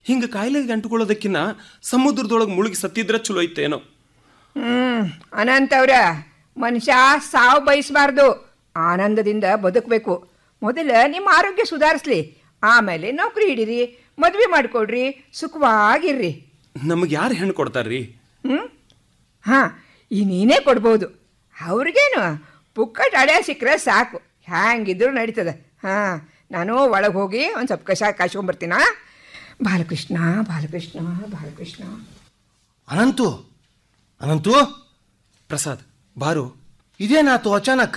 ಹಿಂಗೆ ಕಾಯಿಲೆಗೆ ಅಂಟುಕೊಳ್ಳೋದಕ್ಕಿನ್ನ ಸಮುದ್ರದೊಳಗೆ ಮುಳುಗಿ ಸತ್ತಿದ್ರೆ ಚಲೋ ಐತೇನೋ ಹ್ಮ್ ಅನಂತವ್ರ ಮನುಷ್ಯ ಸಾವು ಬಯಸಬಾರ್ದು ಆನಂದದಿಂದ ಬದುಕಬೇಕು ಮೊದಲು ನಿಮ್ಮ ಆರೋಗ್ಯ ಸುಧಾರಿಸ್ಲಿ ಆಮೇಲೆ ನೌಕರಿ ಹಿಡೀರಿ ಮದುವೆ ಮಾಡಿಕೊಡ್ರಿ ಸುಖವಾಗಿರ್ರಿ ನಮಗೆ ಯಾರು ಹೆಣ್ಣು ಕೊಡ್ತಾರ್ರಿ ಹ್ಞೂ ಹಾಂ ಈ ನೀನೇ ಕೊಡ್ಬೋದು ಅವ್ರಿಗೇನು ಪುಕ್ಕಟ್ ಅಡೆ ಸಿಕ್ಕರೆ ಸಾಕು ಹ್ಯಾಂಗಿದ್ರು ನಡೀತದೆ ಹಾಂ ನಾನು ಒಳಗೆ ಹೋಗಿ ಒಂದು ಸ್ವಲ್ಪ ಕಷ ಕಾಯ್ಸ್ಕೊಂಬರ್ತೀನ ಬಾಲಕೃಷ್ಣ ಬಾಲಕೃಷ್ಣ ಬಾಲಕೃಷ್ಣ ಅನಂತು ಅನಂತು ಪ್ರಸಾದ್ ಬಾರು ಇದೇನಾತು ಅಚಾನಕ್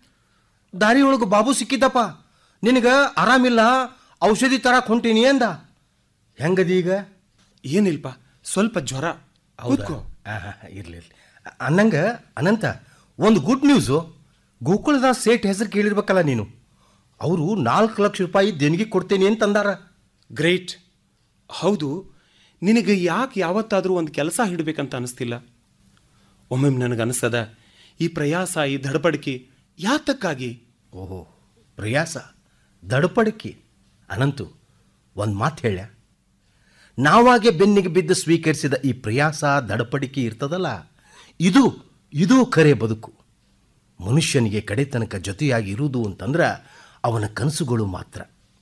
ದಾರಿ ಒಳಗೆ ಬಾಬು ಸಿಕ್ಕಿದ್ದಪ್ಪ ನಿನಗೆ ಆರಾಮಿಲ್ಲ ಔಷಧಿ ತರಕ್ ಹೊಂಟೀನಿ ಅಂದ ಹೆಂಗದಿ ಈಗ ಏನಿಲ್ಪ ಸ್ವಲ್ಪ ಜ್ವರ ಕೂತ್ಕೋ ಇರ್ಲಿ ಇರ್ಲಿ ಅನ್ನಂಗ ಅನಂತ ಒಂದು ಗುಡ್ ನ್ಯೂಸು ಗೋಕುಲದ ಸೇಟ್ ಹೆಸರು ಕೇಳಿರ್ಬೇಕಲ್ಲ ನೀನು ಅವರು ನಾಲ್ಕು ಲಕ್ಷ ರೂಪಾಯಿ ದೇಣಿಗೆ ಕೊಡ್ತೇನೆ ಅಂತಂದಾರ ಗ್ರೇಟ್ ಹೌದು ನಿನಗೆ ಯಾಕೆ ಯಾವತ್ತಾದರೂ ಒಂದು ಕೆಲಸ ಹಿಡಬೇಕಂತ ಅನಿಸ್ತಿಲ್ಲ ಒಮ್ಮೊಮ್ಮೆ ನನಗೆ ಅನಿಸ್ತದ ಈ ಪ್ರಯಾಸ ಈ ದಡಬಡಿಕೆ ಯಾತಕ್ಕಾಗಿ ಓಹೋ ಪ್ರಯಾಸ ದಡಪಡಿಕೆ ಅನಂತು ಒಂದು ಮಾತು ಹೇಳ ನಾವಾಗೆ ಬೆನ್ನಿಗೆ ಬಿದ್ದು ಸ್ವೀಕರಿಸಿದ ಈ ಪ್ರಯಾಸ ದಡಪಡಿಕೆ ಇರ್ತದಲ್ಲ ಇದು ಇದು ಖರೆ ಬದುಕು ಮನುಷ್ಯನಿಗೆ ಕಡೆತನಕ ಜೊತೆಯಾಗಿ ಇರುವುದು ಅಂತಂದ್ರೆ ಅವನ ಕನಸುಗಳು ಮಾತ್ರ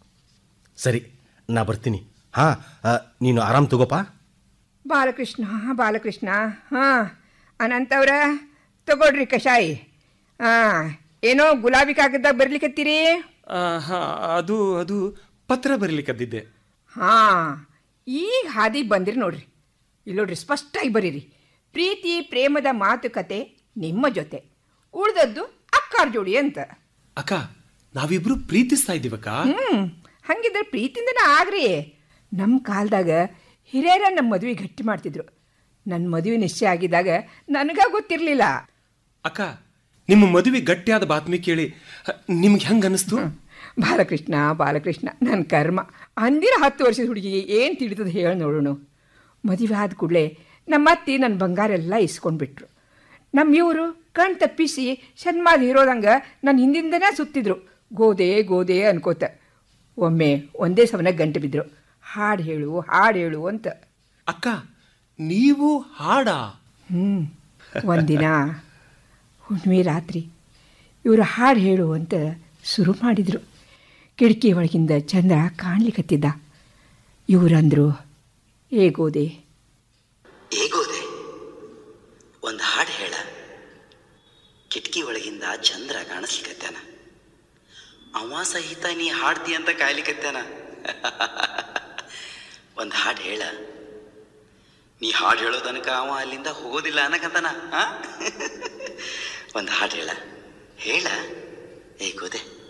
ಸರಿ ನಾ ಬರ್ತೀನಿ ಹಾಂ ನೀನು ಆರಾಮ್ ತಗೋಪ್ಪ ಬಾಲಕೃಷ್ಣ ಬಾಲಕೃಷ್ಣ ಹಾಂ ಅನಂತವ್ರ ತಗೊಳ್ರಿ ಕಷಾಯಿ ಹಾಂ ಏನೋ ಗುಲಾಬಿ ಕಾಗದಾಗ ಬರ್ಲಿಕ್ಕತ್ತೀರಿ ಆ, ಹಾ, ಅದು ಅದು ಪತ್ರ ಬರೀಲಿಕ್ಕದ್ದಿದ್ದೆ ಹಾಂ ಈಗ ಹಾದಿ ಬಂದಿರಿ ನೋಡ್ರಿ ಇಲ್ಲಿ ನೋಡ್ರಿ ಸ್ಪಷ್ಟವಾಗಿ ಬರೀರಿ ಪ್ರೀತಿ ಪ್ರೇಮದ ಮಾತುಕತೆ ನಿಮ್ಮ ಜೊತೆ ಉಳ್ದದ್ದು ಅಕ್ಕಾರ್ ಜೋಡಿ ಅಂತ ಅಕ್ಕ ನಾವಿಬ್ರು ಪ್ರೀತಿಸ್ತಾ ಇದ್ದೀವಕ್ಕ ಹ್ಞೂ ಹಂಗಿದ್ರೆ ಪ್ರೀತಿಯಿಂದನೇ ಆಗ್ರಿ ನಮ್ಮ ಕಾಲದಾಗ ಹಿರಿಯರ ನಮ್ಮ ಮದುವೆ ಗಟ್ಟಿ ಮಾಡ್ತಿದ್ರು ನನ್ನ ಮದುವೆ ನಿಶ್ಚಯ ಆಗಿದ್ದಾಗ ನನಗ ಗೊತ್ತಿರಲಿಲ್ಲ ಅಕ್ಕ ನಿಮ್ಮ ಮದುವೆ ಗಟ್ಟಿಯಾದ ಬಾತ್ಮಿ ಕೇಳಿ ನಿಮ್ಗೆ ಹೆಂಗೆ ಅನಿಸ್ತು ಬಾಲಕೃಷ್ಣ ಬಾಲಕೃಷ್ಣ ನನ್ನ ಕರ್ಮ ಅಂದಿರ ಹತ್ತು ವರ್ಷದ ಹುಡುಗಿಗೆ ಏನು ತಿಳಿತದ ಹೇಳಿ ನೋಡೋಣ ಮದುವೆ ಆದ ಕೂಡಲೇ ನಮ್ಮ ಅತ್ತಿ ನನ್ನ ಬಂಗಾರ ಎಲ್ಲ ಇಸ್ಕೊಂಡ್ಬಿಟ್ರು ನಮ್ಮ ಇವರು ಕಣ್ ತಪ್ಪಿಸಿ ಸನ್ಮಾದ ಇರೋದಂಗೆ ನನ್ನ ಹಿಂದಿಂದನೇ ಸುತ್ತಿದ್ರು ಗೋದೆ ಗೋದೆ ಅನ್ಕೋತ ಒಮ್ಮೆ ಒಂದೇ ಸಮನ ಗಂಟೆ ಬಿದ್ದರು ಹಾಡು ಹೇಳು ಹಾಡು ಹೇಳು ಅಂತ ಅಕ್ಕ ನೀವು ಹಾಡಾ ಹ್ಞೂ ಒಂದಿನ ಹುಣ್ಣಿಮೆ ರಾತ್ರಿ ಇವರು ಹಾಡು ಹೇಳು ಅಂತ ಶುರು ಮಾಡಿದರು ಕಿಟಕಿ ಒಳಗಿಂದ ಚಂದ್ರ ಕಾಣ್ಲಿಕ್ಕತ್ತಿದ್ದ ಇವರಂದರು ಹೇಗೋದೆ ಹೇಗೋದೆ ಒಂದು ಹಾಡು ಹೇಳ ಕಿಟಕಿ ಒಳಗಿಂದ ಚಂದ್ರ ಕಾಣಿಸ್ಲಿಕತ್ತಾನ ಅವ ಸಹಿತ ನೀ ಹಾಡ್ತಿ ಅಂತ ಕಾಯ್ಲಿಕತ್ತಾನ ಒಂದು ಹಾಡು ಹೇಳ ನೀ ಹಾಡು ಹೇಳೋ ತನಕ ಅವ ಅಲ್ಲಿಂದ ಹೋಗೋದಿಲ್ಲ ಅನ್ನಕಂತಾನ ಒಂದು ಹಾಡು ಹೇಳ ಹೇಳ ಹೇಗೋದೆ